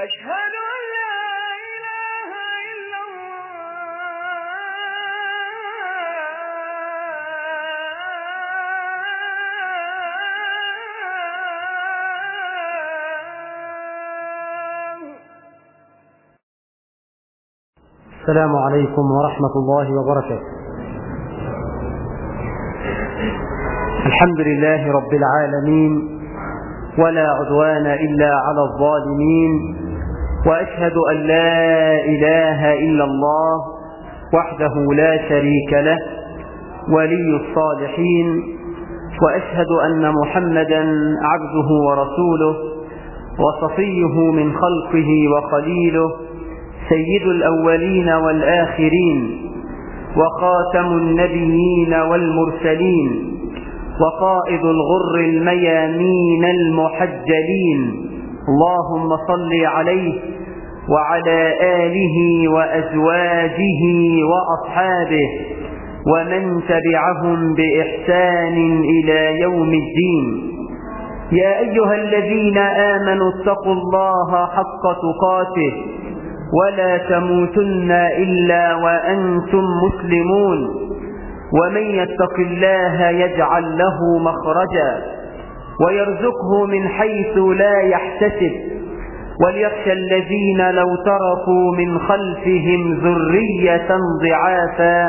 أشهد أن لا إله إلا الله السلام عليكم ورحمة الله وبركاته الحمد لله رب العالمين ولا عدوان إلا على الظالمين وأشهد أن لا إله إلا الله وحده لا شريك له ولي الصالحين وأشهد أن محمدا عبده ورسوله وصفيه من خلقه وخليله سيد الأولين والآخرين وخاتم النبيين والمرسلين وقائد الغر الميامين المحجلين اللهم صل عليه وعلى آله وأزواجه وأصحابه ومن تبعهم بإحسان إلى يوم الدين يا أيها الذين آمنوا اتقوا الله حق تقاته ولا تموتن إلا وأنتم مسلمون ومن يتق الله يجعل له مخرجا ويرزقه من حيث لا يحتسب وليخشى الذين لو تركوا من خلفهم ذرية ضعافا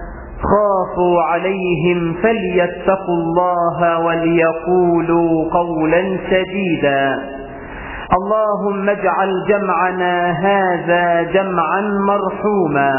خافوا عليهم فليتقوا الله وليقولوا قولا سديدا اللهم اجعل جمعنا هذا جمعا مرحوما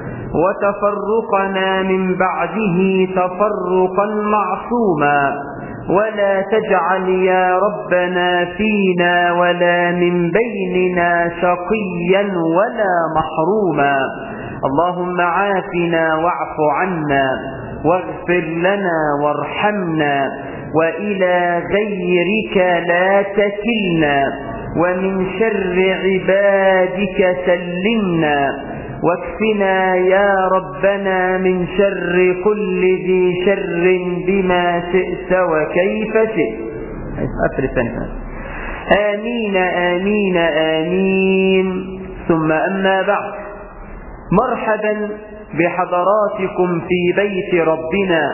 وتفرقنا من بعده تفرقا معصوما ولا تجعل يا ربنا فينا ولا من بيننا شقيا ولا محروما اللهم عافنا واعف عنا واغفر لنا وارحمنا وإلى غيرك لا تكلنا ومن شر عبادك سلمنا واكفنا يا ربنا من شر كل ذي شر بما شئت وكيف شئت أفرس أنت آمين آمين آمين ثم أما بعد مرحبا بحضراتكم في بيت ربنا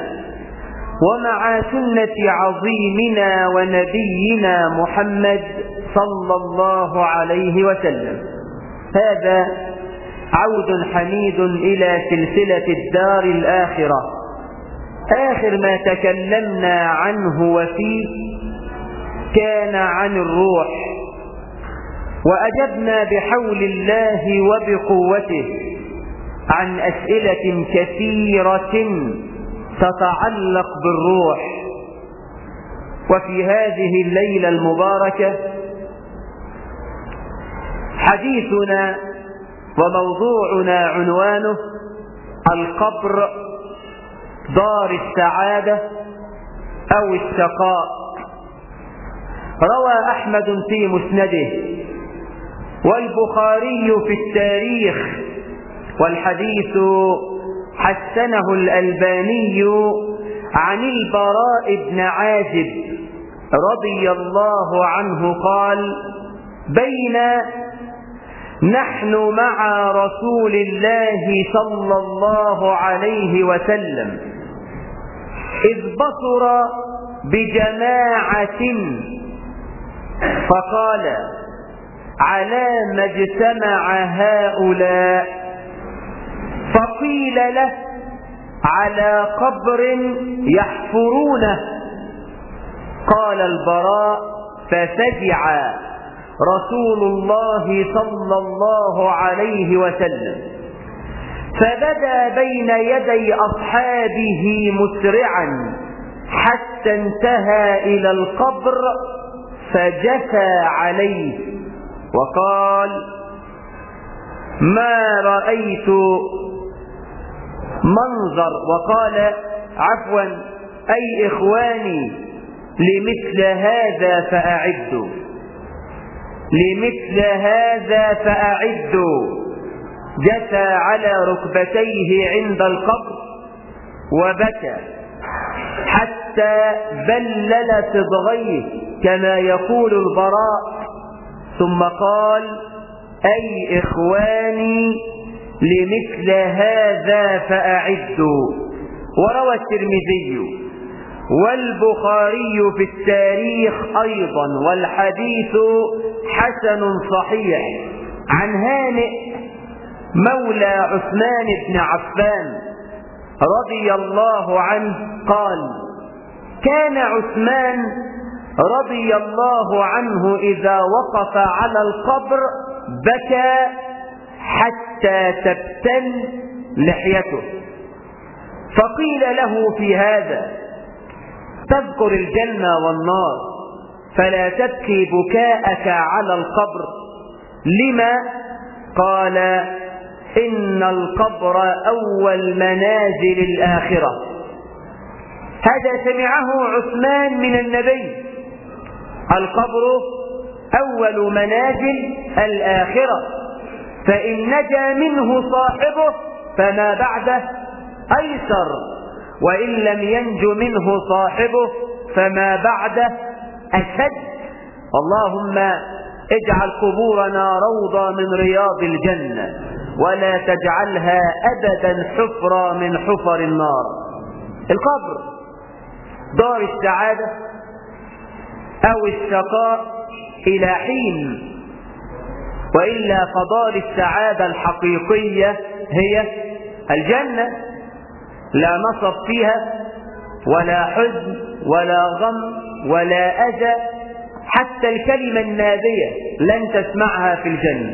ومع سنة عظيمنا ونبينا محمد صلى الله عليه وسلم هذا عود حميد إلى سلسلة الدار الآخرة آخر ما تكلمنا عنه وفيه كان عن الروح وأجبنا بحول الله وبقوته عن أسئلة كثيرة تتعلق بالروح وفي هذه الليلة المباركة حديثنا وموضوعنا عنوانه القبر دار السعادة أو الشقاء روى أحمد في مسنده والبخاري في التاريخ والحديث حسنه الألباني عن البراء بن عازب رضي الله عنه قال بين نحن مع رسول الله صلى الله عليه وسلم إذ بصر بجماعة فقال على ما اجتمع هؤلاء فقيل له على قبر يحفرونه قال البراء ففزع رسول الله صلى الله عليه وسلم فبدا بين يدي أصحابه مسرعا حتى انتهى إلى القبر فجثى عليه وقال ما رأيت منظر وقال عفوا أي إخواني لمثل هذا فأعدوا لمثل هذا فأعدوا جثى على ركبتيه عند القبر وبكى حتى بلل صدغيه كما يقول البراء ثم قال أي إخواني لمثل هذا فأعدوا وروى الترمذي والبخاري في التاريخ أيضا والحديث حسن صحيح عن هانئ مولى عثمان بن عفان رضي الله عنه قال كان عثمان رضي الله عنه إذا وقف على القبر بكى حتى تبتل لحيته فقيل له في هذا تذكر الجنة والنار فلا تبكي بكاءك على القبر لما قال إن القبر أول منازل الآخرة هذا سمعه عثمان من النبي القبر أول منازل الآخرة فإن نجا منه صاحبه فما بعده أيسر وإن لم ينج منه صاحبه فما بعده أشد اللهم اجعل قبورنا روضة من رياض الجنة ولا تجعلها أبدا حفرة من حفر النار القبر دار السعادة أو الشقاء إلى حين وإلا فدار السعادة الحقيقية هي الجنة لا نصب فيها ولا حزن ولا غم ولا أذى حتى الكلمة النابية لن تسمعها في الجنة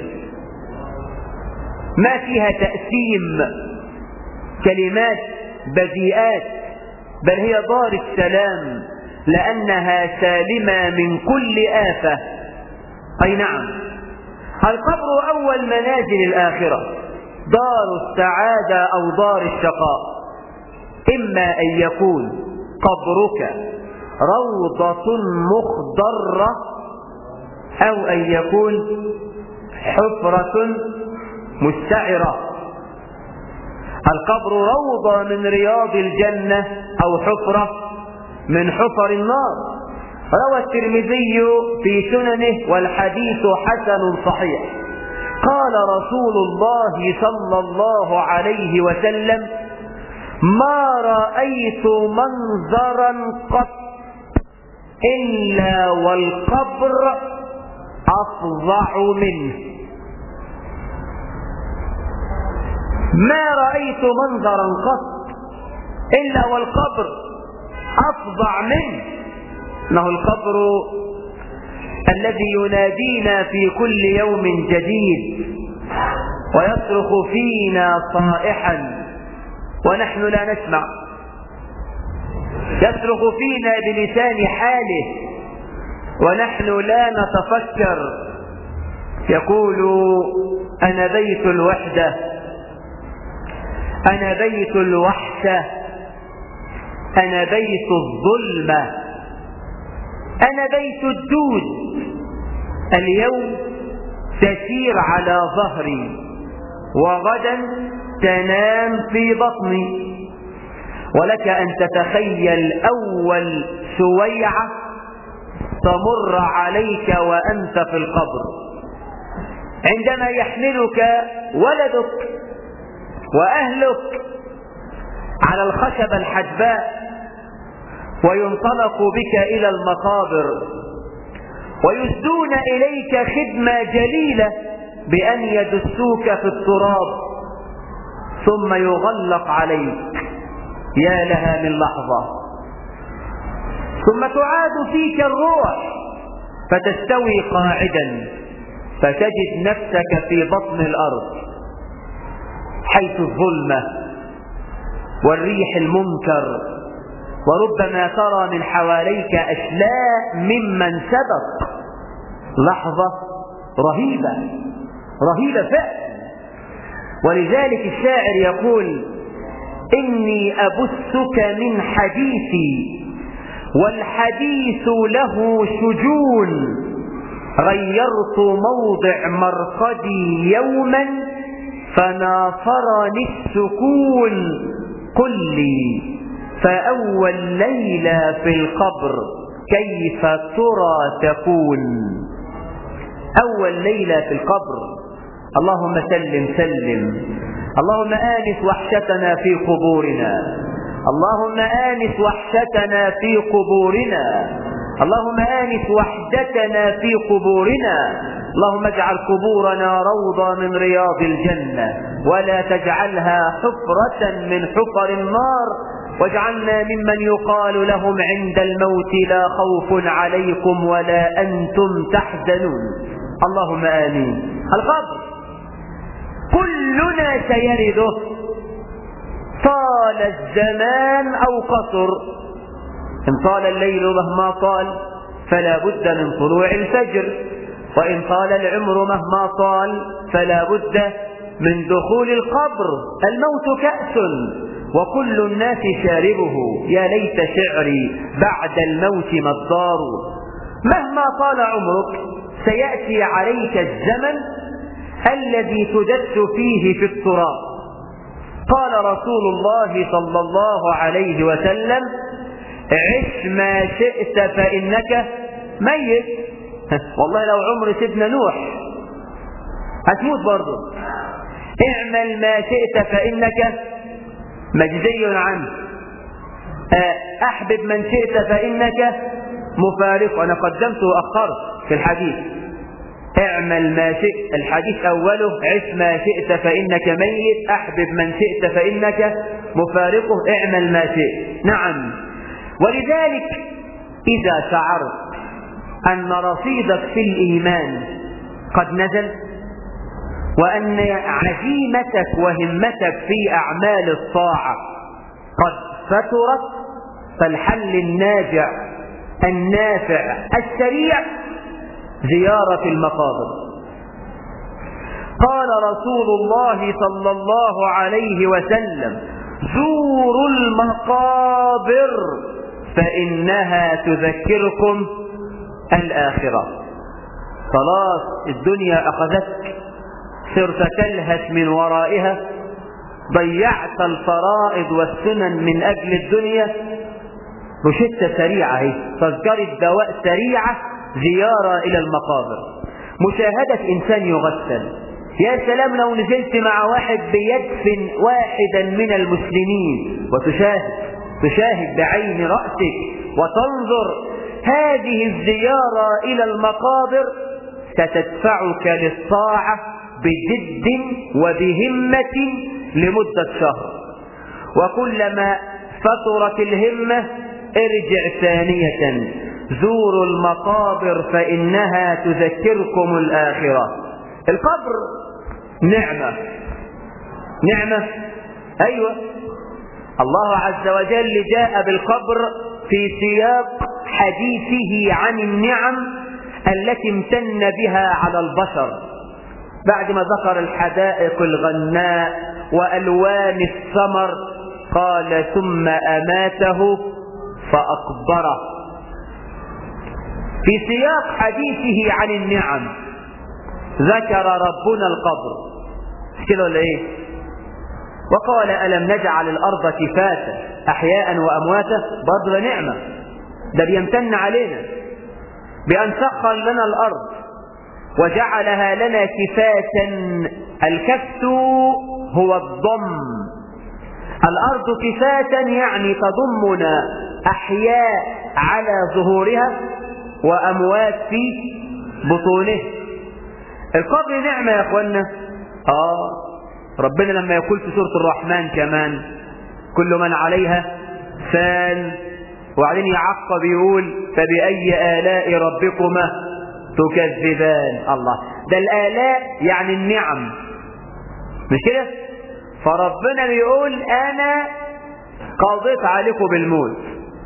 ما فيها تأثيم كلمات بذيئات بل هي دار السلام لأنها سالمة من كل آفة أي نعم القبر أول منازل الآخرة دار السعادة أو دار الشقاء إما أن يكون قبرك روضة مخضرة أو أن يكون حفرة مستعرة القبر روضة من رياض الجنة أو حفرة من حفر النار روى الترمذي في سننه والحديث حسن صحيح قال رسول الله صلى الله عليه وسلم ما رأيت منظرا قط إلا والقبر أفظع منه ما رأيت منظرا قط إلا والقبر أفظع منه إنه القبر الذي ينادينا في كل يوم جديد ويصرخ فينا صائحا ونحن لا نسمع يصرخ فينا بلسان حاله ونحن لا نتفكر يقول أنا بيت الوحدة أنا بيت الوحشة أنا بيت الظلمة أنا بيت الدود اليوم تسير على ظهري وغدا تنام في بطني ولك أن تتخيل أول سويعة تمر عليك وأنت في القبر عندما يحملك ولدك وأهلك على الخشبة الحجباء وينطلق بك إلى المقابر ويسدون إليك خدمة جليلة بأن يدسوك في التراب ثم يغلق عليك يا لها من لحظة ثم تعاد فيك الروح فتستوي قاعدا فتجد نفسك في بطن الأرض حيث الظلمة والريح المنكر وربما ترى من حواليك أشلاء ممن سبق لحظة رهيبة رهيبة فعلا ولذلك الشاعر يقول إني أبثك من حديثي والحديث له شجون غيرت موضع مرقدي يوما فناصرني السكون قل لي فأول ليلة في القبر كيف ترى تكون أول ليلة في القبر اللهم سلم سلم اللهم آنس وحشتنا في قبورنا اللهم آنس وحشتنا في قبورنا اللهم آنس وحدتنا في قبورنا اللهم اجعل قبورنا روضة من رياض الجنة ولا تجعلها حفرة من حفر النار واجعلنا ممن يقال لهم عند الموت لا خوف عليكم ولا أنتم تحزنون اللهم آمين القبر كلنا سيرده طال الزمان أو قصر إن طال الليل مهما طال فلا بد من طلوع الفجر وإن طال العمر مهما طال فلا بد من دخول القبر الموت كأس وكل الناس شاربه يا ليت شعري بعد الموت ما الدار مهما طال عمرك سيأتي عليك الزمن الذي تدس فيه في التراب قال رسول الله صلى الله عليه وسلم عش ما شئت فإنك ميت والله لو عمر سيدنا نوح هتموت برضه اعمل ما شئت فإنك مجزي عنه أحبب من شئت فإنك مفارق أنا قدمت وأخرت في الحديث اعمل ما شئت الحديث أوله عش ما شئت فإنك ميت أحبب من شئت فإنك مفارقه اعمل ما شئت نعم ولذلك إذا شعرت أن رصيدك في الإيمان قد نزل وأن عزيمتك وهمتك في أعمال الطاعة قد فترت فالحل الناجع النافع السريع زيارة المقابر قال رسول الله صلى الله عليه وسلم زوروا المقابر فإنها تذكركم الآخرة خلاص الدنيا أخذتك صرت تلهث من ورائها ضيعت الفرائض والسنن من أجل الدنيا روشتة سريعة هي تذكرة دواء سريعة زيارة إلى المقابر مشاهدة إنسان يغسل يا سلام لو نزلت مع واحد بيدفن واحدا من المسلمين وتشاهد تشاهد بعين رأسك وتنظر هذه الزيارة إلى المقابر ستدفعك للطاعة بجد وبهمة لمدة شهر وكلما فترت الهمة ارجع ثانية زوروا المقابر فإنها تذكركم الآخرة القبر نعمة نعمة أيوة الله عز وجل جاء بالقبر في سياق حديثه عن النعم التي امتن بها على البشر بعد ما ذكر الحدائق الغناء وألوان الثمر قال ثم أماته فأقبره في سياق حديثه عن النعم ذكر ربنا القبر كده ولا ايه وقال ألم نجعل الأرض كفاتا أحياء وأمواتا برضه نعمة ده بيمتن علينا بأن سخر لنا الأرض وجعلها لنا كفاتا الكفت هو الضم الأرض كفاتا يعني تضمنا أحياء على ظهورها وأموات في بطونه القبر نعمة يا أخوانا آه ربنا لما يقول في سورة الرحمن كمان كل من عليها فان وبعدين يعقب يقول فبأي آلاء ربكما تكذبان الله ده الآلاء يعني النعم مش كده فربنا بيقول أنا قضيت عليكم بالموت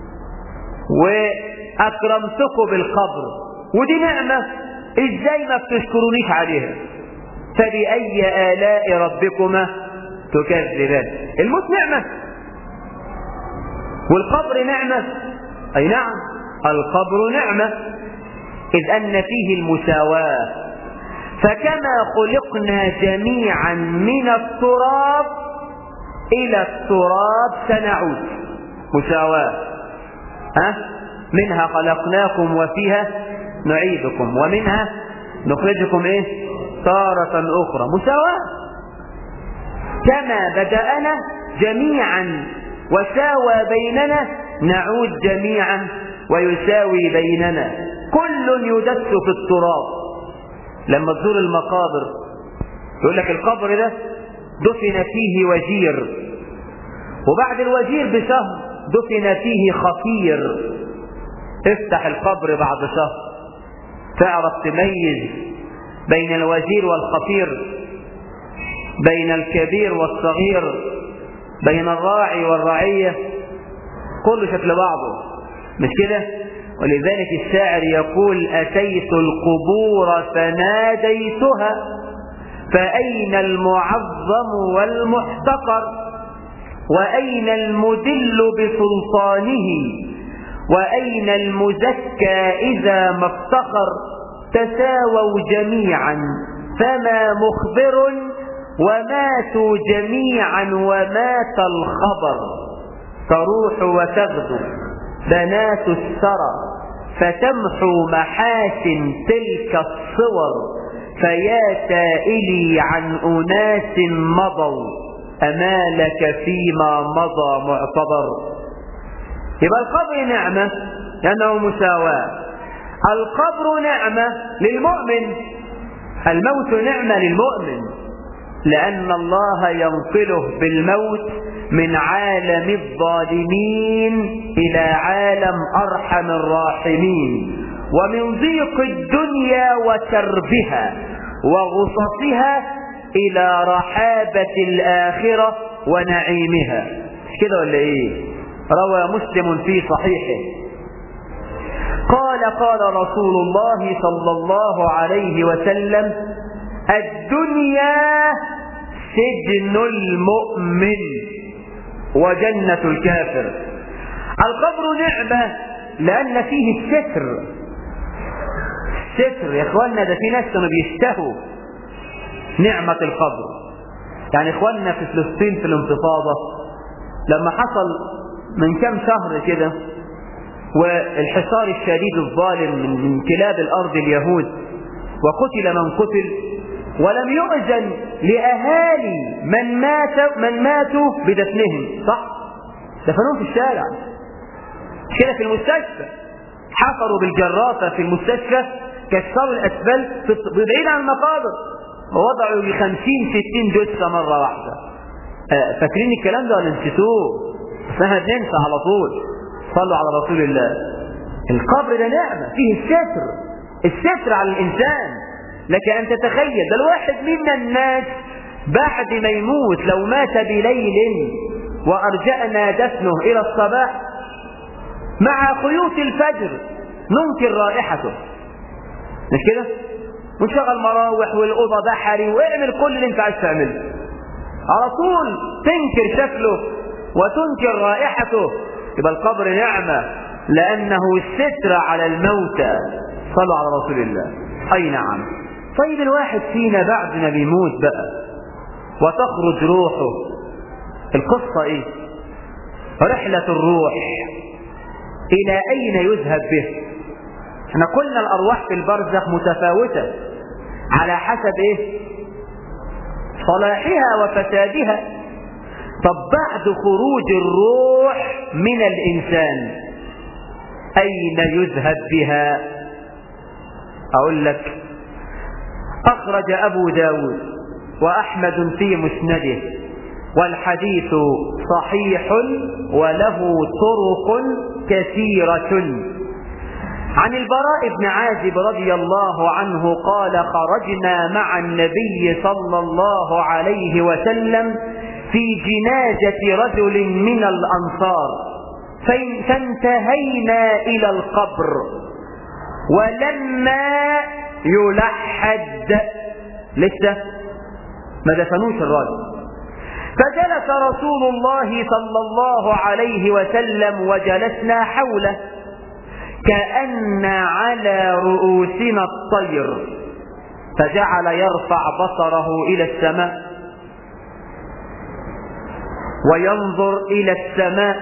وأكرمتكم بالقبر ودي نعمة إزاي ما بتشكرونيش عليها فبأي آلاء ربكما تكذبان الموت نعمة والقبر نعمة أي نعم القبر نعمة إذ أن فيه المساواة فكما خلقنا جميعا من التراب إلى التراب سنعود مساواة ها؟ منها خلقناكم وفيها نعيدكم ومنها نخرجكم ايه تارة اخرى مساواة كما بدأنا جميعا وساوى بيننا نعود جميعا ويساوي بيننا كل يدس في التراب لما تزور المقابر يقول لك القبر ده دفن فيه وزير وبعد الوزير بشهر دفن فيه خفير افتح القبر بعد شهر تعرف تميز بين الوزير والخفير بين الكبير والصغير بين الراعي والرعية كل شكل بعضه مش كده ولذلك الشاعر يقول أتيت القبور فناديتها فأين المعظم والمحتقر وأين المدل بسلطانه وأين المزكى إذا ما افتخر تساووا جميعا فما مخبر وماتوا جميعا ومات الخبر تروح وتغدو بنات الثرى فتمحو محاسن تلك الصور فيا سائلي عن أناس مضوا أمالك فيما مضى معتبر يبقى القبر نعمة لأنه مساواة القبر نعمة للمؤمن الموت نعمة للمؤمن لأن الله ينقله بالموت من عالم الظالمين إلى عالم أرحم الراحمين ومن ضيق الدنيا وتربها وغصصها إلى رحابة الآخرة ونعيمها مش كده ولا إيه روى مسلم في صحيحه قال قال رسول الله صلى الله عليه وسلم الدنيا سجن المؤمن وجنة الكافر القبر نعمة لأن فيه الستر الستر يا اخوانا ده في ناس كانوا بيشتهوا نعمة القبر يعني اخواننا في فلسطين في الانتفاضة لما حصل من كم شهر كده والحصار الشديد الظالم من كلاب الأرض اليهود وقتل من قتل ولم يؤذن لأهالي من مات من ماتوا بدفنهم صح؟ دفنوهم في الشارع كده في المستشفى حفروا بالجرافة في المستشفى كسروا الأسفل بعيد عن المقابر ووضعوا ل 50 60 جثة مرة واحدة آه فاكرين الكلام ده ولا نسيتوه؟ بس احنا بننسى على طول صلوا على رسول الله القبر ده نعمة فيه الستر الستر على الإنسان لك أن تتخيل ده الواحد منا الناس بعد ما يموت لو مات بليل وأرجأنا دفنه إلى الصباح مع خيوط الفجر ننكر رائحته مش كده؟ ونشغل مراوح والأوضة بحري واعمل كل اللي انت عايز تعمله على طول تنكر شكله وتنكر رائحته يبقى القبر نعمة لأنه الستر على الموتى صلوا على رسول الله أي نعم طيب الواحد فينا بعد ما بيموت بقى وتخرج روحه القصة ايه رحلة الروح إلى أين يذهب به احنا قلنا الأرواح في البرزخ متفاوتة على حسب ايه صلاحها وفسادها طب بعد خروج الروح من الإنسان أين يذهب بها أقول لك أخرج أبو داود وأحمد في مسنده والحديث صحيح وله طرق كثيرة عن البراء بن عازب رضي الله عنه قال خرجنا مع النبي صلى الله عليه وسلم في جنازة رجل من الأنصار فانتهينا إلى القبر ولما يلحد لسه ما دفنوش الراجل فجلس رسول الله صلى الله عليه وسلم وجلسنا حوله كأن على رؤوسنا الطير فجعل يرفع بصره إلى السماء وينظر إلى السماء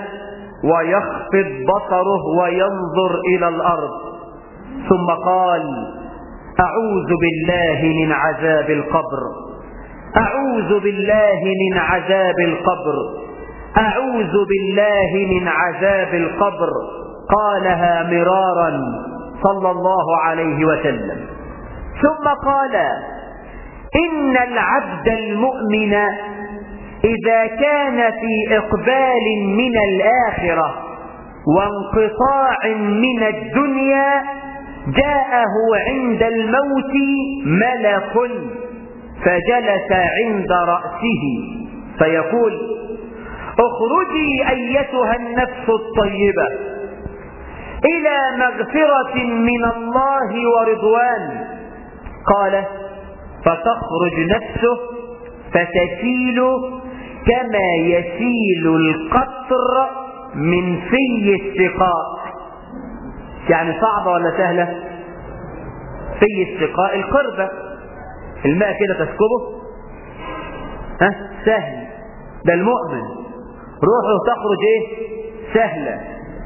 ويخفض بصره وينظر إلى الأرض ثم قال أعوذ بالله من عذاب القبر أعوذ بالله من عذاب القبر أعوذ بالله من عذاب القبر قالها مرارا صلى الله عليه وسلم ثم قال إن العبد المؤمن إذا كان في إقبال من الآخرة وانقطاع من الدنيا جاءه عند الموت ملك فجلس عند رأسه فيقول اخرجي أيتها النفس الطيبة إلى مغفرة من الله ورضوان قال فتخرج نفسه فتسيل كما يسيل القطر من في السقاء يعني صعبة ولا سهلة في السقاء القربة الماء كده تسكبه ها سهل ده المؤمن روحه تخرج ايه سهلة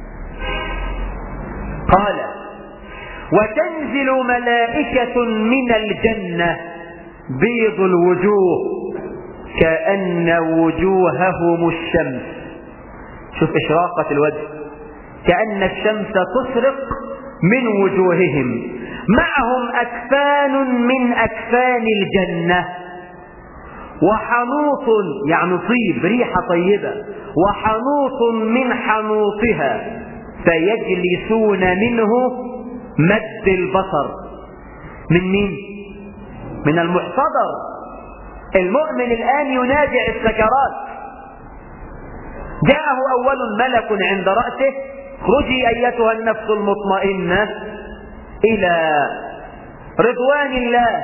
قال وتنزل ملائكة من الجنة بيض الوجوه كأن وجوههم الشمس شوف إشراقة الوجه كأن الشمس تشرق من وجوههم معهم أكفان من أكفان الجنة وحنوط يعني طيب ريحة طيبة وحنوط من حنوطها فيجلسون منه مد البصر من مين من المحتضر المؤمن الآن ينازع السكرات جاءه أول ملك عند رأسه خرجي أيتها النفس المطمئنة إلى رضوان الله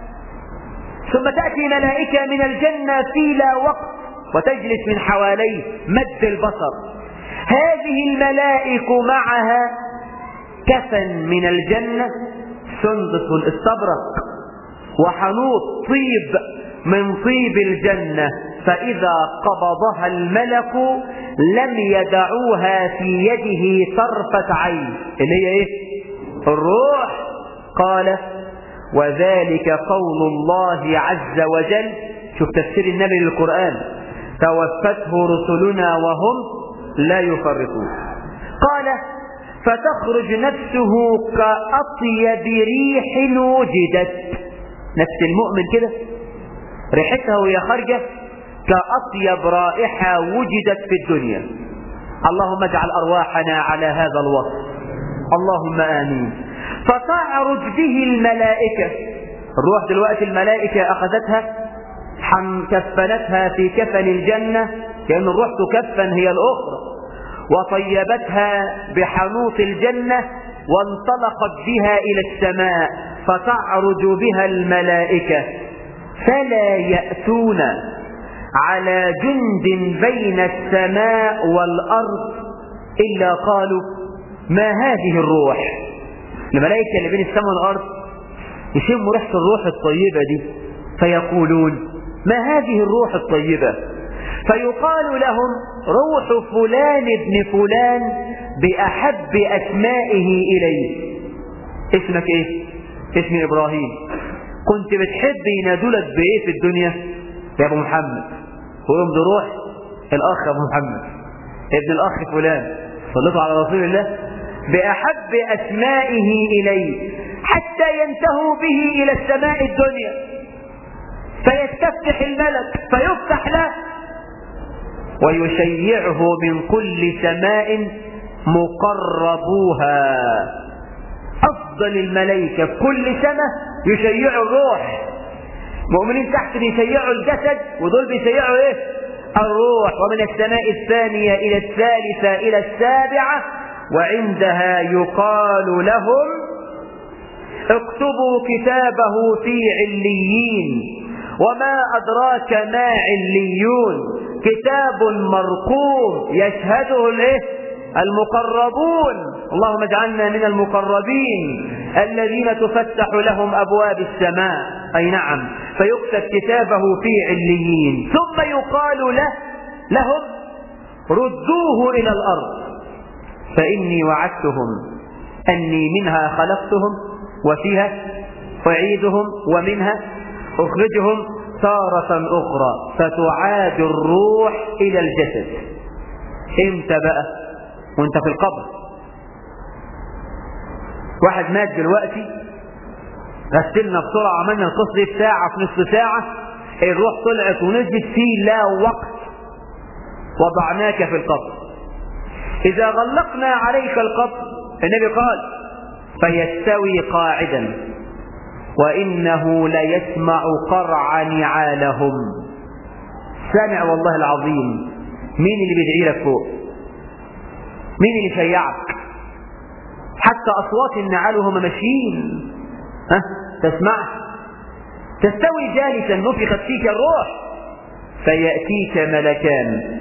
ثم تأتي ملائكة من الجنة في لا وقت وتجلس من حواليه مد البصر هذه الملائك معها كفن من الجنة سندس الاستبرق وحنوط طيب من طيب الجنة فإذا قبضها الملك لم يدعوها في يده طرفة عين اللي هي ايه الروح قال وذلك قول الله عز وجل شوف تفسير النبي للقرآن توفته رسلنا وهم لا يفرقون قال فتخرج نفسه كأطيب ريح وجدت نفس المؤمن كده ريحتها وهي خارجة كأطيب رائحة وجدت في الدنيا اللهم اجعل أرواحنا على هذا الوصف اللهم آمين فتعرج به الملائكة الروح دلوقتي الملائكة أخذتها كفنتها في كفن الجنة كأن الروح تكفن هي الأخرى وطيبتها بحنوط الجنة وانطلقت بها إلى السماء فتعرج بها الملائكة فلا يأتون على جند بين السماء والأرض إلا قالوا ما هذه الروح الملائكة اللي بين السماء والأرض يشموا ريحة الروح الطيبة دي فيقولون ما هذه الروح الطيبة فيقال لهم روح فلان ابن فلان بأحب أسمائه إليه اسمك ايه اسمي إبراهيم كنت بتحب ينادولك بإيه في الدنيا يا أبو محمد ويوم ده روح الأخ أبو محمد ابن الأخ فلان صليتوا على رسول الله بأحب أسمائه إليه حتى ينتهوا به إلى السماء الدنيا فيستفتح الملك فيفتح له ويشيعه من كل سماء مقربوها أفضل الملائكة في كل سنة يشيعوا الروح مؤمنين تحت بيشيعوا الجسد ودول بيشيعوا ايه الروح ومن السماء الثانية إلى الثالثة إلى السابعة وعندها يقال لهم اكتبوا كتابه في عليين وما أدراك ما عليون كتاب مرقوم يشهده الايه المقربون اللهم اجعلنا من المقربين الذين تفتح لهم أبواب السماء أي نعم فيكتب كتابه في عليين ثم يقال له لهم ردوه إلى الأرض فإني وعدتهم أني منها خلقتهم وفيها أعيدهم ومنها أخرجهم تارة أخرى فتعاد الروح إلى الجسد امتى بقى وانت في القبر واحد مات دلوقتي غسلنا بسرعة عملنا القصة دي في ساعة في نصف ساعة الروح طلعت ونزلت في لا وقت وضعناك في القبر إذا غلقنا عليك القبر النبي قال فيستوي قاعدا وإنه ليسمع قرع نعالهم سامع والله العظيم مين اللي بيدعي لك فوق مين اللي شيعك حتى أصوات النعال وهم ماشيين ها تسمع تستوي جالسا نفخت فيك الروح فيأتيك ملكان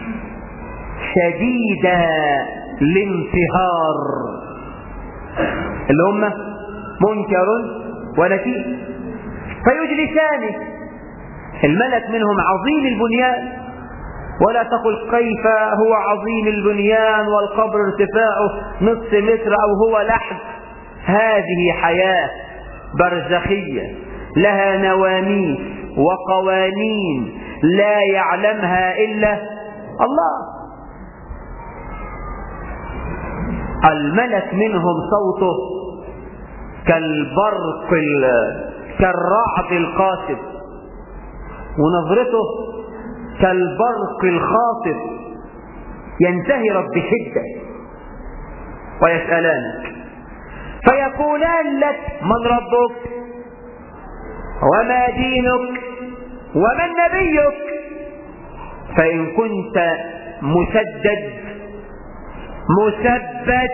شديدا الانتهار اللي هم منكر ونكير فيجلسانه الملك منهم عظيم البنيان ولا تقل كيف هو عظيم البنيان والقبر ارتفاعه نصف متر او هو لحد هذه حياة برزخية لها نواميس وقوانين لا يعلمها إلا الله الملك منهم صوته كالبرق كالرعد القاسب ونظرته كالبرق الخاطف ينتهرك بشدة ويسألانك فيقولان لك من ربك وما دينك ومن نبيك فإن كنت مسدد مثبت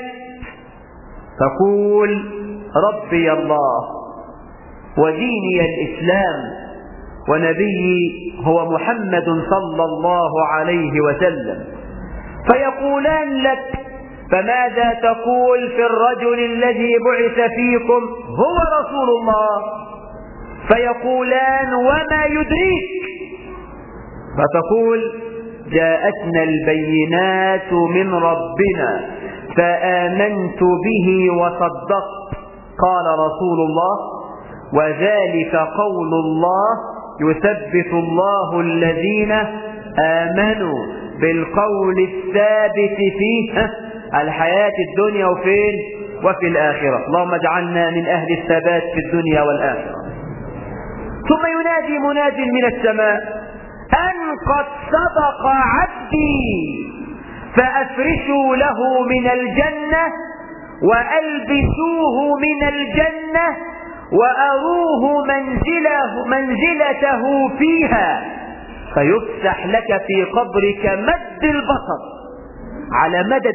تقول ربي الله وديني الإسلام ونبيي هو محمد صلى الله عليه وسلم فيقولان لك فماذا تقول في الرجل الذي بعث فيكم هو رسول الله فيقولان وما يدريك فتقول جاءتنا البينات من ربنا فآمنت به وصدقت قال رسول الله وذلك قول الله يثبت الله الذين آمنوا بالقول الثابت في الحياة الدنيا وفين وفي الآخرة اللهم اجعلنا من أهل الثبات في الدنيا والآخرة ثم ينادي مناد من السماء أن قد صدق عبدي فأفرشوا له من الجنة وألبسوه من الجنة وأروه منزله منزلته فيها فيفتح لك في قبرك مد البصر على مدد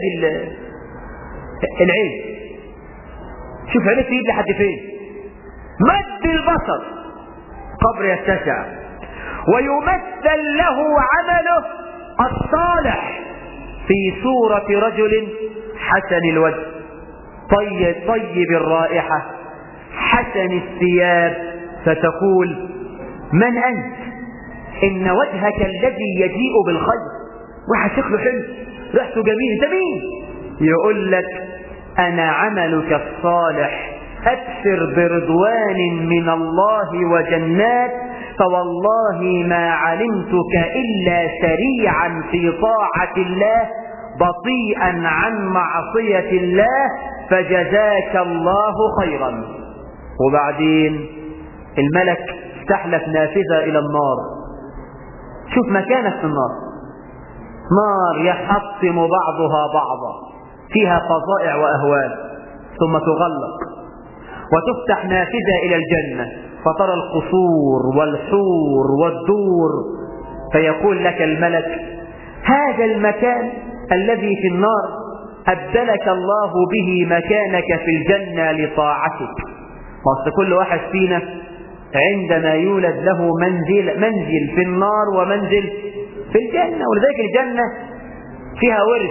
العين شوف عينك تجيب لحد فين مد البصر قبر يتسع ويمثل له عمله الصالح في صورة رجل حسن الوجه طيب, طيب الرائحة حسن الثياب فتقول من أنت إن وجهك الذي يجيء بالخير واحد شكله حلو ريحته جميل انت مين يقول لك أنا عملك الصالح أبشر برضوان من الله وجنات فوالله ما علمتك إلا سريعا في طاعة الله بطيئا عن معصية الله فجزاك الله خيرا وبعدين الملك استحلف نافذة إلى النار شوف مكانك في النار نار يحطم بعضها بعضا فيها فظائع وأهوال ثم تغلق وتفتح نافذة إلى الجنة فترى القصور والحور والدور فيقول لك الملك هذا المكان الذي في النار أبدلك الله به مكانك في الجنة لطاعتك وأصل كل واحد فينا عندما يولد له منزل منزل في النار ومنزل في الجنة ولذلك الجنة فيها ورث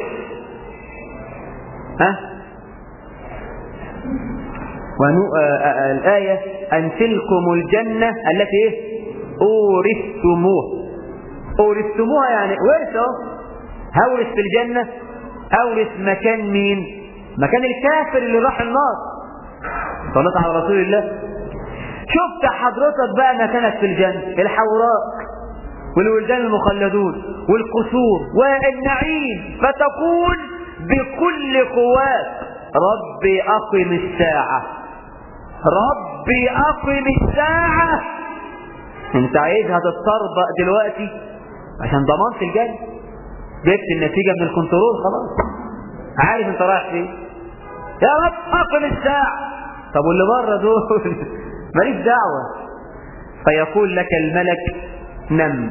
ها ونو... آه الآية أن تلكم الجنة التي إيه؟ أورثتموه أورثتموها يعني ورثة هورث في الجنة أورث مكان مين مكان الكافر اللي راح النار صلت على رسول الله شفت حضرتك بقى مكانك في الجنة الحوراء والولدان المخلدون والقصور والنعيم فتقول بكل قواك ربي أقم الساعة ربي أقم الساعة انت عايزها تتطربق دلوقتي عشان ضمنت الجنة جبت النتيجة من الكنترول خلاص عارف انت رايح فين يا رب أقم الساعة طب واللي بره دول ماليش دعوة فيقول لك الملك نم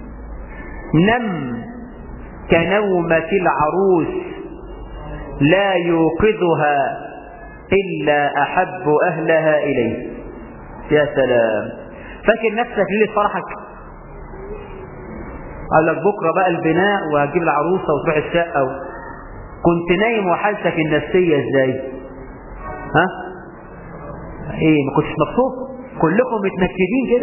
نم كنومة العروس لا يوقظها إلا أحب أهلها إليه يا سلام فاكر نفسك ليلة فرحك قال لك بكرة بقى البناء وهتجيب العروسة وتروح الشقة و... كنت نايم وحالتك النفسية ازاي ها ايه ما كنتش مبسوط كلكم متنكدين كده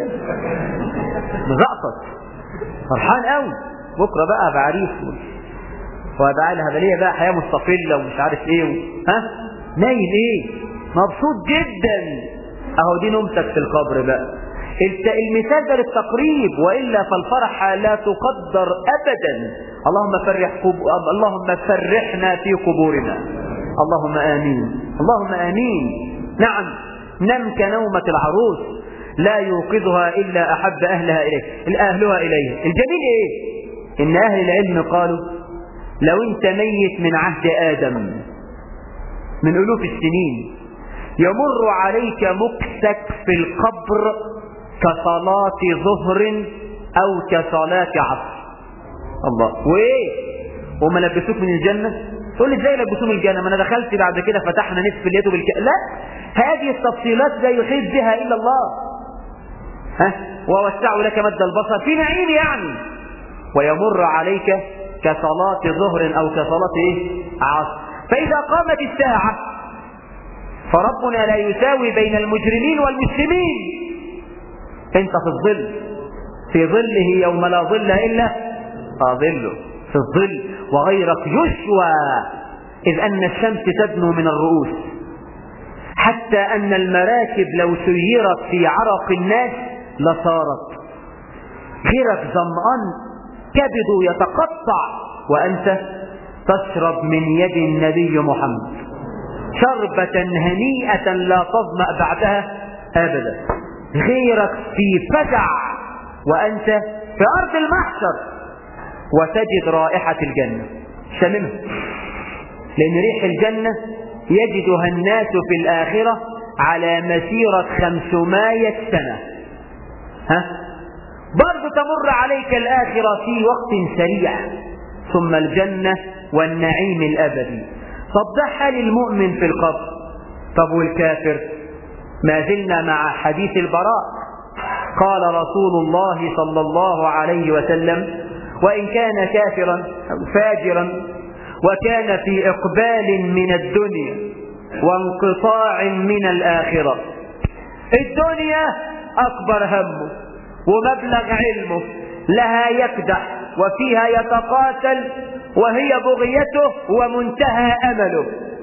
مزقطط فرحان قوي بكرة بقى بعريس وهبقى لها بلية بقى حياة مستقلة ومش عارف ايه و... ها نايم ايه مبسوط جدا اهو دي نومتك في القبر بقى المثال ده للتقريب والا فالفرح لا تقدر ابدا اللهم فرح قب... اللهم فرحنا في قبورنا اللهم امين اللهم امين نعم نم كنومة العروس لا يوقظها الا احب اهلها اليه اهلها اليه الجميل ايه ان اهل العلم قالوا لو انت ميت من عهد ادم من الوف السنين يمر عليك مكسك في القبر كصلاة ظهر أو كصلاة عصر الله وإيه وما لبسوك من الجنة تقول لي ازاي لبسوه من الجنة ما انا دخلت بعد كده فتحنا نصف لقيته بالك لا هذه التفصيلات لا يحيط بها إلا الله ها ووسعوا لك مد البصر في نعيم يعني ويمر عليك كصلاة ظهر أو كصلاة إيه؟ عصر فإذا قامت الساعة فربنا لا يساوي بين المجرمين والمسلمين انت في الظل في ظله يوم لا ظل الا آه ظله في الظل وغيرك يشوى اذ ان الشمس تدنو من الرؤوس حتى ان المراكب لو سيرت في عرق الناس لصارت غيرك ظمآن كبده يتقطع وانت تشرب من يد النبي محمد شربة هنيئة لا تظمأ بعدها ابدا غيرك في فزع وأنت في أرض المحشر وتجد رائحة الجنة شممها لأن ريح الجنة يجدها الناس في الآخرة على مسيرة خمسمائة سنة ها برضو تمر عليك الآخرة في وقت سريع ثم الجنة والنعيم الأبدي طب ده حال المؤمن في القبر طب والكافر ما زلنا مع حديث البراء قال رسول الله صلى الله عليه وسلم وإن كان كافرا أو فاجرا وكان في إقبال من الدنيا وانقطاع من الآخرة الدنيا أكبر همه ومبلغ علمه لها يكدح وفيها يتقاتل وهي بغيته ومنتهى أمله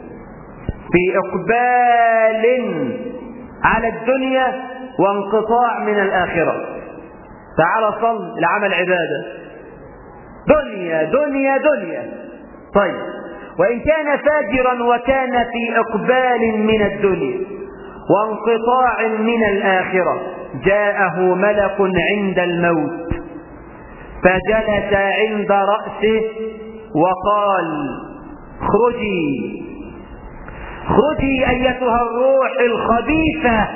في إقبال على الدنيا وانقطاع من الآخرة تعال صل لعمل عبادة دنيا دنيا دنيا طيب وإن كان فاجرا وكان في إقبال من الدنيا وانقطاع من الآخرة جاءه ملك عند الموت فجلس عند رأسه وقال اخرجي اخرجي أيتها الروح الخبيثة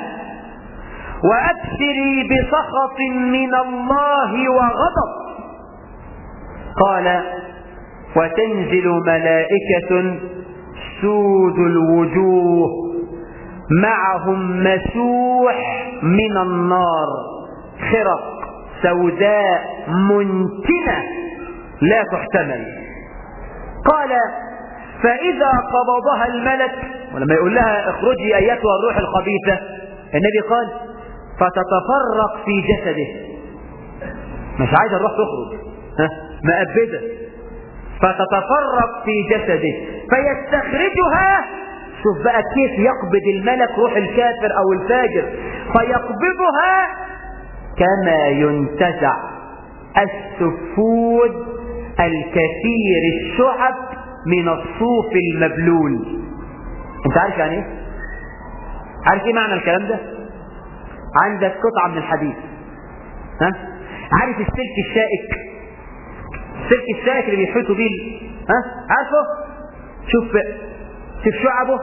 وأبشري بسخط من الله وغضب قال وتنزل ملائكة سود الوجوه معهم مسوح من النار خرق سوداء منتنة لا تحتمل قال فإذا قبضها الملك ولما يقول لها اخرجي أيتها الروح الخبيثة النبي قال فتتفرق في جسده مش عايزة الروح تخرج ها مأبدة فتتفرق في جسده فيستخرجها شوف بقى كيف يقبض الملك روح الكافر او الفاجر فيقبضها كما ينتزع السفود الكثير الشعب من الصوف المبلول انت عارف يعني ايه عارف ايه معنى الكلام ده عندك قطعة من الحديد ها عارف السلك الشائك السلك الشائك اللي بيحيطوا بيه ها عارفه شوف شوف شعبه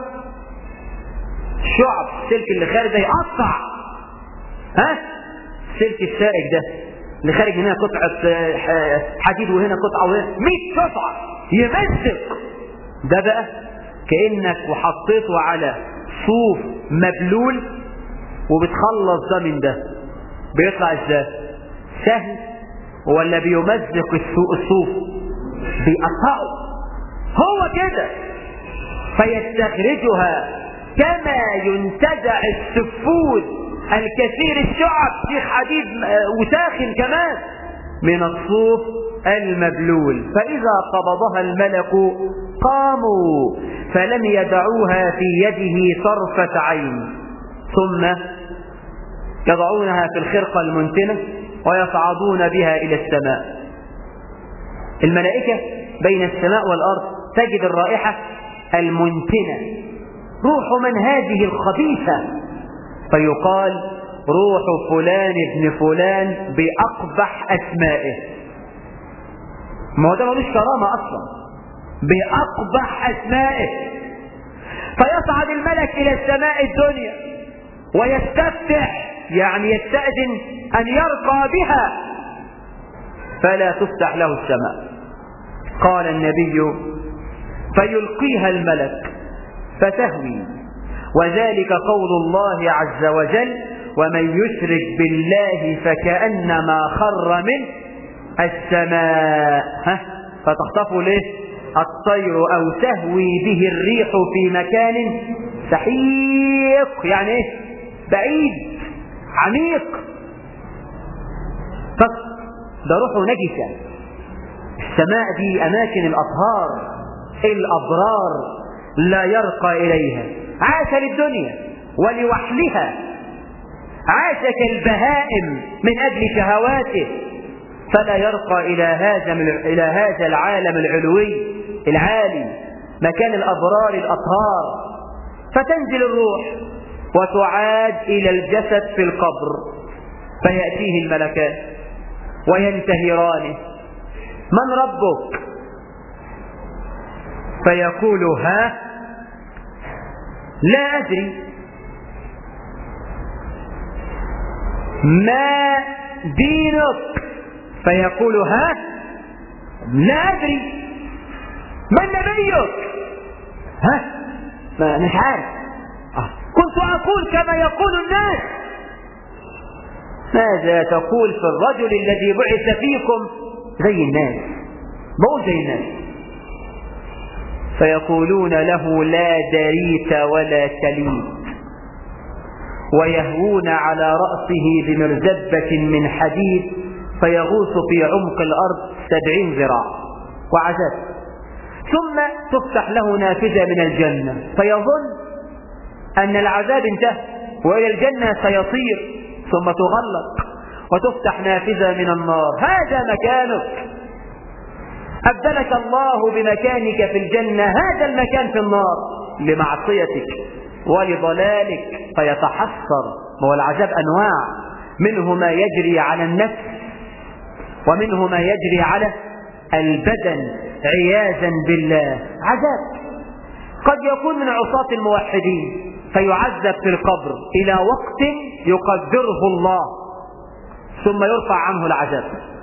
شعب السلك اللي خارج ده يقطع ها السلك الشائك ده اللي خارج هنا قطعة حديد وهنا قطعة وهنا 100 قطعة يمزق ده بقى كأنك وحطيته على صوف مبلول وبتخلص ده من ده بيطلع ازاي سهل ولا بيمزق الصوف بيقطعه هو كده فيستخرجها كما ينتزع السفود الكثير الشعب في حديد وساخن كمان من الصوف المبلول فإذا قبضها الملك قاموا فلم يدعوها في يده طرفة عين ثم يضعونها في الخرقة المنتنة ويصعدون بها إلى السماء الملائكة بين السماء والأرض تجد الرائحة المنتنة روح من هذه الخبيثة فيقال روح فلان ابن فلان بأقبح أسمائه ما هو ده ملوش كرامة أصلا بأقبح أسمائه فيصعد الملك إلى السماء الدنيا ويستفتح يعني يستأذن أن يرقى بها فلا تفتح له السماء قال النبي فيلقيها الملك فتهوي وذلك قول الله عز وجل ومن يشرك بالله فكأنما خر من السماء ها فتخطفه ليه الطير أو تهوي به الريح في مكان سحيق يعني ايه بعيد عميق ده روحه نجسة السماء دي أماكن الأطهار الأبرار لا يرقى إليها عاش للدنيا ولوحلها عاش كالبهائم من أجل شهواته فلا يرقى إلى هذا إلى هذا العالم العلوي العالي مكان الأبرار الأطهار فتنزل الروح وتعاد إلى الجسد في القبر فيأتيه الملكان وينتهرانه من ربك فيقول ها لا أدري ما دينك فيقول ها لا أدري من نبيك ها ما مش عارف آه. كنت أقول كما يقول الناس ماذا تقول في الرجل الذي بعث فيكم زي الناس بقول زي الناس فيقولون له لا دريت ولا كليت ويهوون على رأسه بمرزبة من حديد فيغوص في عمق الأرض سبعين ذراع وعذاب ثم تفتح له نافذة من الجنة فيظن أن العذاب انتهى وإلى الجنة سيطير ثم تغلق وتفتح نافذة من النار هذا مكانك أبدلك الله بمكانك في الجنة هذا المكان في النار لمعصيتك ولضلالك فيتحسر هو العذاب أنواع منه ما يجري على النفس ومنه ما يجري على البدن عياذا بالله عذاب قد يكون من عصاة الموحدين فيعذب في القبر إلى وقت يقدره الله ثم يرفع عنه العذاب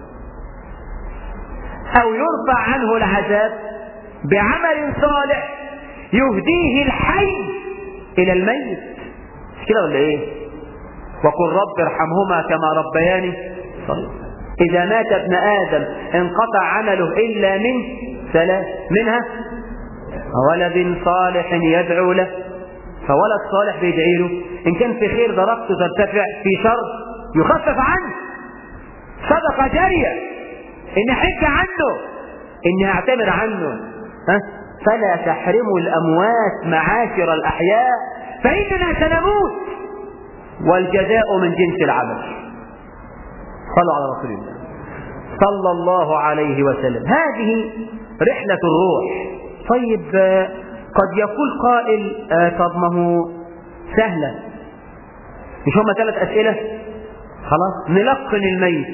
أو يرفع عنه العذاب بعمل صالح يهديه الحي إلى الميت مش كده ولا إيه؟ وقل رب ارحمهما كما ربياني صلى إذا مات ابن آدم انقطع عمله إلا من ثلاث منها ولد صالح يدعو له فولد صالح بيدعي له إن كان في خير درجته ترتفع في شر يخفف عنه صدقة جارية إن حج عنه إن اعتمر عنه ها فلا تحرموا الأموات معاشر الأحياء فإننا سنموت والجزاء من جنس العمل صلوا على رسول الله صلى الله عليه وسلم هذه رحلة الروح طيب قد يقول قائل آه طب ما هو سهلة مش هما ثلاث أسئلة خلاص نلقن الميت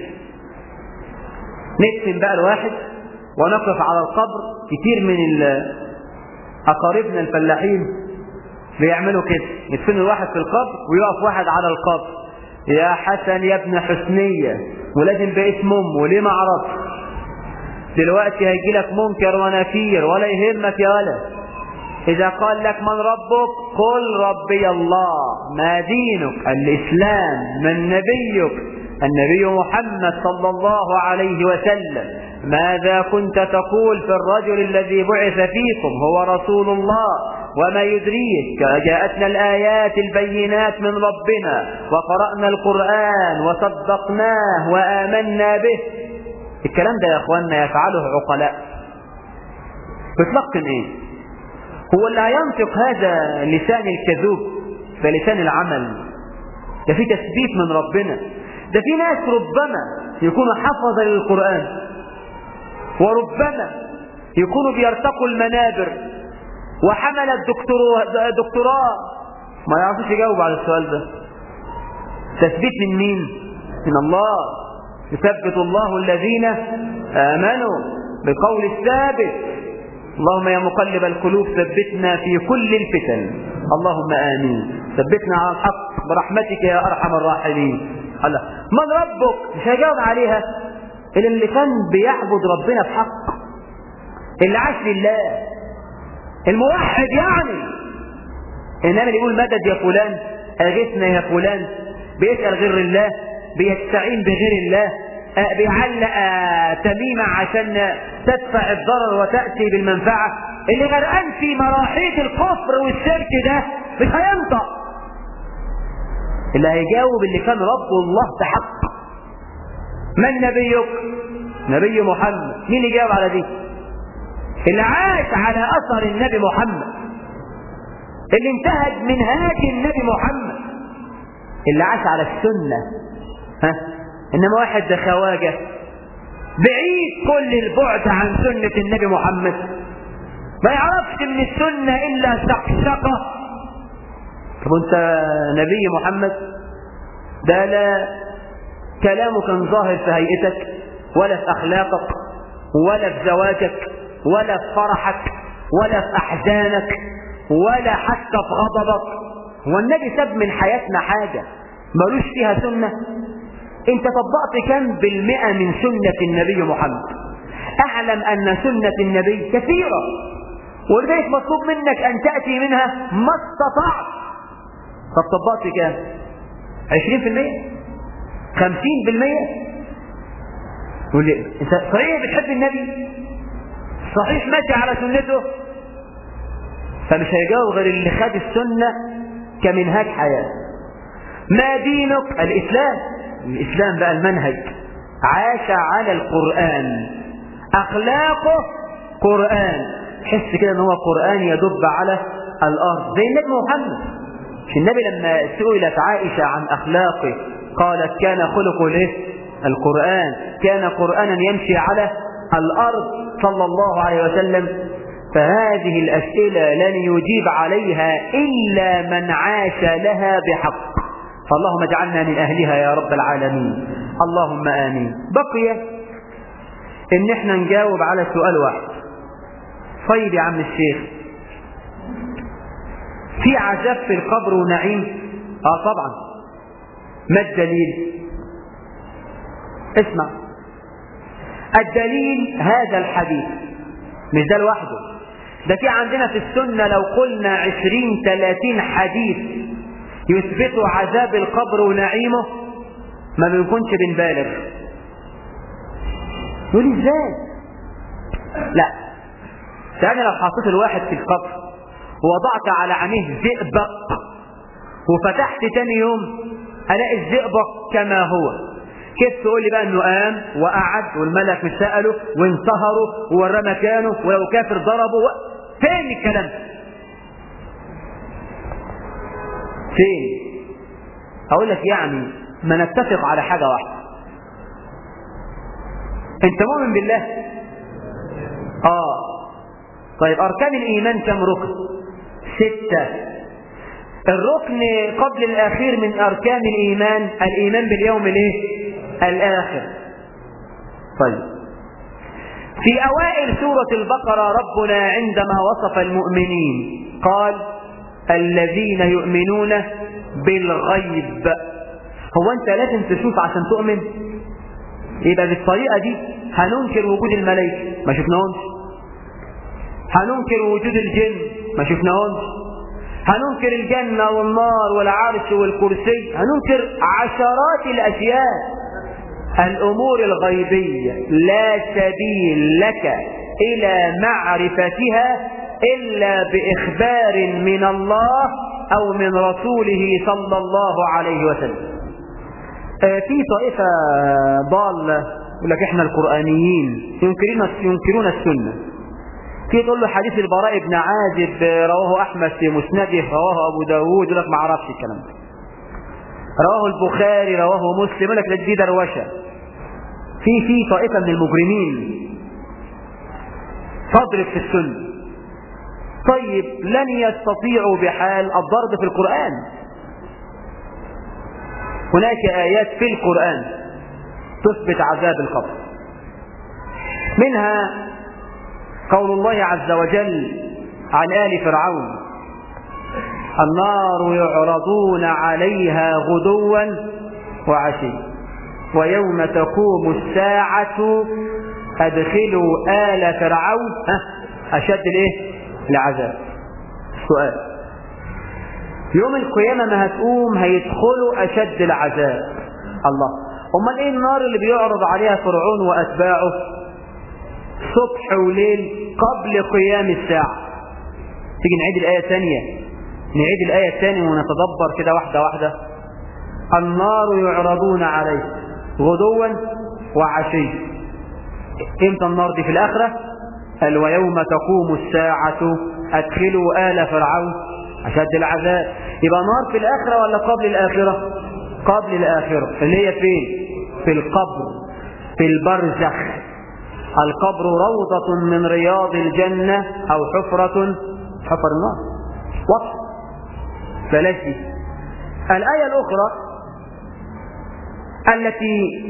ندفن بقى الواحد ونقف على القبر كتير من أقاربنا الفلاحين بيعملوا كده يدفنوا الواحد في القبر ويقف واحد على القبر يا حسن يا ابن حسنية ولازم باسم امه ليه ما عرفش دلوقتي هيجي لك منكر ونكير ولا يهمك يا ولد إذا قال لك من ربك قل ربي الله ما دينك الإسلام من نبيك النبي محمد صلى الله عليه وسلم ماذا كنت تقول في الرجل الذي بعث فيكم هو رسول الله وما يدريك جاءتنا الآيات البينات من ربنا وقرأنا القرآن وصدقناه وآمنا به الكلام ده يا أخواننا يفعله عقلاء بتلقن إيه هو اللي هينطق هذا لسان الكذوب ده لسان العمل ده في تثبيت من ربنا ده في ناس ربما يكونوا حفظ للقرآن وربما يكونوا بيرتقوا المنابر وحمل الدكتوراه ما يعرفوش يجاوب على السؤال ده تثبيت من مين من الله يثبت الله الذين آمنوا بالقول الثابت اللهم يا مقلب القلوب ثبتنا في كل الفتن اللهم آمين ثبتنا على الحق برحمتك يا أرحم الراحمين الله من ربك مش هيجاوب عليها إلا اللي كان بيعبد ربنا بحق اللي عاش لله الموحد يعني إنما اللي يقول مدد يا فلان أغثنا يا فلان بيسأل غير الله بيستعين بغير الله آه بيعلق آه تميمة عشان تدفع الضرر وتأتي بالمنفعة اللي غرقان في مراحيض الكفر والشرك ده مش هينطق اللي هيجاوب اللي كان رب الله بحق من نبيك نبي محمد مين يجاوب على دي اللي عاش على اثر النبي محمد اللي انتهج منهاج النبي محمد اللي عاش على السنه ها انما واحد ده خواجه بعيد كل البعد عن سنه النبي محمد ما يعرفش من السنه الا شقشقه طب انت نبي محمد ده لا كلامه كان ظاهر في هيئتك ولا في اخلاقك ولا في زواجك ولا في فرحك ولا في احزانك ولا حتى في غضبك هو النبي ساب من حياتنا حاجه ملوش فيها سنه انت طبقت كم بالمئة من سنة النبي محمد اعلم ان سنة النبي كثيرة ولذلك مطلوب منك ان تأتي منها ما استطعت طب طبقت كام عشرين في المية خمسين بالمية يقول لي انت صحيح بتحب النبي صحيح ماشي على سنته فمش هيجاوب غير اللي خد السنة كمنهاج حياة ما دينك الإسلام الإسلام بقى المنهج عاش على القرآن أخلاقه قرآن حس كده ان هو قرآن يدب على الأرض زي النبي محمد مش النبي لما سئلت عائشة عن أخلاقه قالت كان خلقه له القرآن كان قرآنا يمشي على الأرض صلى الله عليه وسلم فهذه الأسئلة لن يجيب عليها إلا من عاش لها بحق فاللهم اجعلنا من أهلها يا رب العالمين اللهم آمين بقي إن احنا نجاوب على سؤال واحد طيب يا عم الشيخ في عذاب في القبر ونعيم اه طبعا ما الدليل اسمع الدليل هذا الحديث مش ده لوحده ده في عندنا في السنة لو قلنا عشرين ثلاثين حديث يثبتوا عذاب القبر ونعيمه ما بنكونش بنبالغ يقول ازاي لا يعني لو حطيت الواحد في القبر ووضعت على عينيه زئبق وفتحت تاني يوم الاقي الزئبق كما هو كيف تقول لي بقى انه قام وقعد والملك مش سأله وانتهره ووراه مكانه ولو كافر ضربه و... فين الكلام ده؟ فين اقول لك يعني ما نتفق على حاجة واحدة انت مؤمن بالله اه طيب اركان الايمان كم ركن ستة الركن قبل الاخير من اركان الايمان الايمان باليوم الايه الاخر طيب في اوائل سورة البقرة ربنا عندما وصف المؤمنين قال الذين يؤمنون بالغيب هو انت لازم تشوف عشان تؤمن يبقى بالطريقة دي هننكر وجود الملائكة ما شفناهمش هننكر وجود الجن ما شفناهمش هننكر الجنة والنار والعرش والكرسي هننكر عشرات الأشياء الأمور الغيبية لا سبيل لك إلى معرفتها إلا بإخبار من الله أو من رسوله صلى الله عليه وسلم في طائفة ضالة يقول لك احنا القرآنيين ينكرون ينكرون السنة في تقول له حديث البراء بن عازب رواه أحمد في مسنده رواه أبو داود يقول لك ما اعرفش الكلام ده رواه البخاري رواه مسلم يقول لك دي دروشة في في طائفة من المجرمين تضرب في السنة طيب لن يستطيعوا بحال الضرب في القرآن هناك آيات في القرآن تثبت عذاب القبر منها قول الله عز وجل عن آل فرعون النار يعرضون عليها غدوا وعشي ويوم تقوم الساعة أدخلوا آل فرعون أشد الإيه؟ العذاب سؤال يوم القيامة ما هتقوم هيدخلوا أشد العذاب الله أمال إيه النار اللي بيعرض عليها فرعون وأتباعه صبح وليل قبل قيام الساعة تيجي نعيد الآية الثانية نعيد الآية الثانية ونتدبر كده واحدة واحدة النار يعرضون عليه غدوا وعشي امتى النار دي في الآخرة قال ويوم تقوم الساعة أدخلوا آل فرعون أشد العذاب يبقى نار في الآخرة ولا قبل الآخرة قبل الآخرة اللي هي فين في القبر في البرزخ القبر روضة من رياض الجنة أو حفرة حفر النار وصف بلاش دي الآية الأخرى التي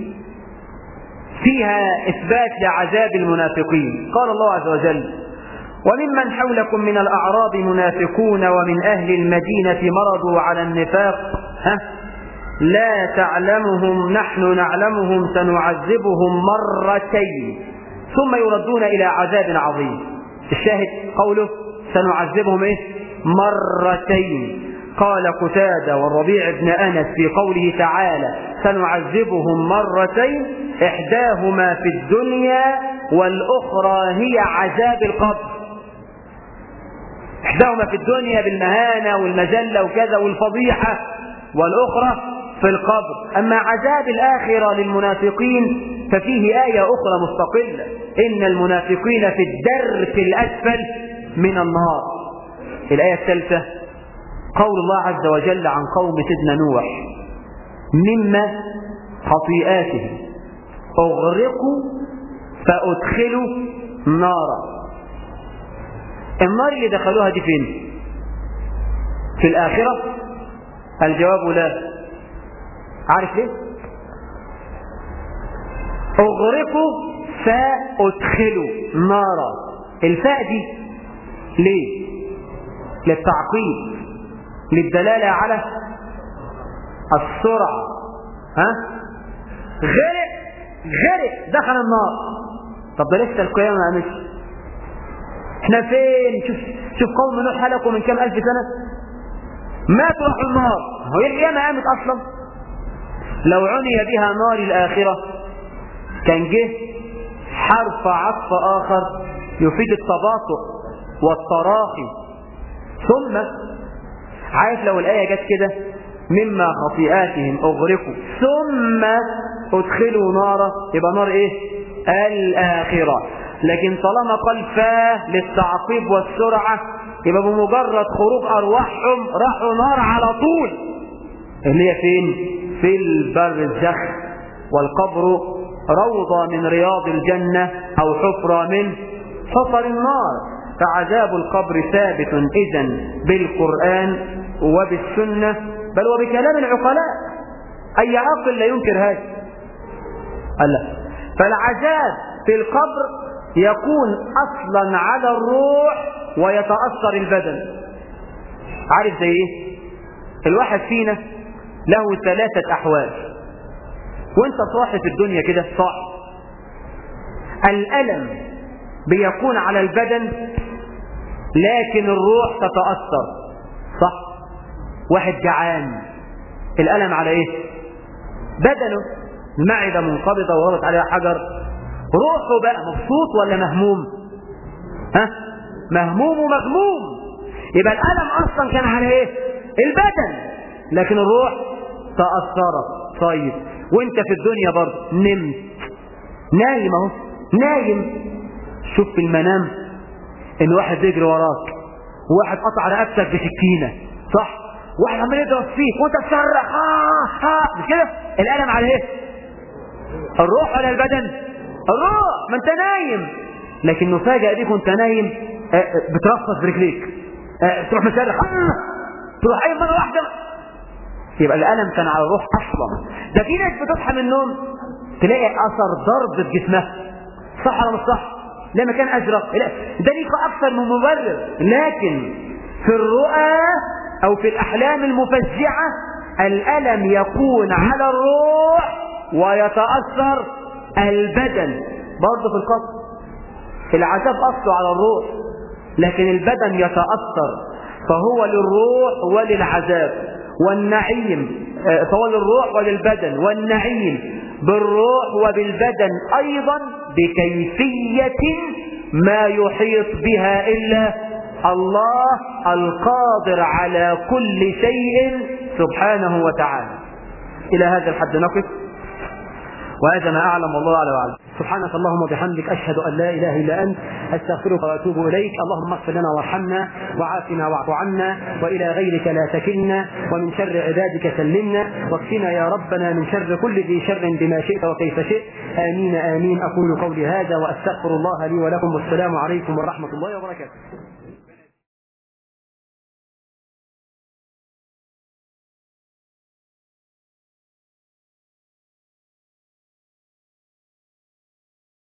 فيها إثبات لعذاب المنافقين قال الله عز وجل وممن حولكم من الأعراب منافقون ومن أهل المدينة مرضوا على النفاق ها لا تعلمهم نحن نعلمهم سنعذبهم مرتين ثم يردون إلى عذاب عظيم الشاهد قوله سنعذبهم إيه؟ مرتين قال قتادة والربيع بن أنس في قوله تعالى سنعذبهم مرتين إحداهما في الدنيا والأخرى هي عذاب القبر إحداهما في الدنيا بالمهانة والمجلة وكذا والفضيحة والأخرى في القبر أما عذاب الآخرة للمنافقين ففيه آية أخرى مستقلة إن المنافقين في الدرك الأسفل من النار الآية الثالثة قول الله عز وجل عن قوم سيدنا نوح مما خطيئاتهم أغرقوا فأدخلوا نارا النار اللي دخلوها دي فين في الآخرة الجواب لا عارف ليه أغرقوا فأدخلوا نارا الفاء دي ليه للتعقيد للدلالة على السرعة ها غرق غرق دخل النار طب ده لسه القيامة ما قامتش احنا فين شوف شوف قوم نوح هلكوا من كام ألف سنة ماتوا راحوا النار هو القيامة قامت أصلا لو عني بها نار الآخرة كان جه حرف عطف آخر يفيد التباطؤ والتراخي ثم عارف لو الآية جت كده مما خطيئاتهم أغرقوا ثم أدخلوا نارا يبقى نار إيه الآخرة لكن طالما قال فاه للتعقيب والسرعة يبقى بمجرد خروج أرواحهم راحوا نار على طول اللي هي فين؟ في البرزخ والقبر روضة من رياض الجنة أو حفرة من حفر النار فعذاب القبر ثابت إذا بالقرآن وبالسنة بل وبكلام العقلاء أي عاقل لا ينكر هذا ألا فالعذاب في القبر يكون أصلا على الروح ويتأثر البدن عارف زي ايه الواحد فينا له ثلاثة أحوال وانت صاحي في الدنيا كده صاحي الألم بيكون على البدن لكن الروح تتأثر صح واحد جعان الألم على ايه بدنه المعدة منقبضة وربط عليها حجر روحه بقى مبسوط ولا مهموم ها مهموم ومغموم يبقى الألم أصلا كان على ايه البدن لكن الروح تأثرت طيب وانت في الدنيا برضه نمت نايم اهو نايم شوف في المنام ان واحد بيجري وراك وواحد قطع رقبتك بسكينه صح واحد عمال يضرب فيك وانت تصرخ ها ها مش كده الالم على ايه الروح ولا البدن الروح ما انت نايم لكن مفاجأة ديك وانت نايم بترفص برجليك تروح مصرخ تروح اي مرة واحدة يبقى الألم كان على الروح أصلا ده في ناس بتصحى من النوم تلاقي أثر ضرب في جسمها صح ولا مش صح؟ لا مكان أزرق لا ده ليك أكثر من مبرر لكن في الرؤى أو في الأحلام المفزعة الألم يكون على الروح ويتأثر البدن برضه في القبر العذاب أصله على الروح لكن البدن يتأثر فهو للروح وللعذاب والنعيم فهو للروح وللبدن والنعيم بالروح وبالبدن أيضا بكيفية ما يحيط بها إلا الله القادر على كل شيء سبحانه وتعالى إلى هذا الحد نقف وهذا ما أعلم والله أعلم وأعلم سبحانك اللهم وبحمدك أشهد أن لا إله إلا أنت أستغفرك وأتوب إليك اللهم اغفر لنا وارحمنا وعافنا واعف عنا وإلى غيرك لا تكلنا ومن شر عبادك سلمنا واكفنا يا ربنا من شر كل ذي شر بما شئت وكيف شئت آمين آمين أقول قولي هذا وأستغفر الله لي ولكم والسلام عليكم ورحمة الله وبركاته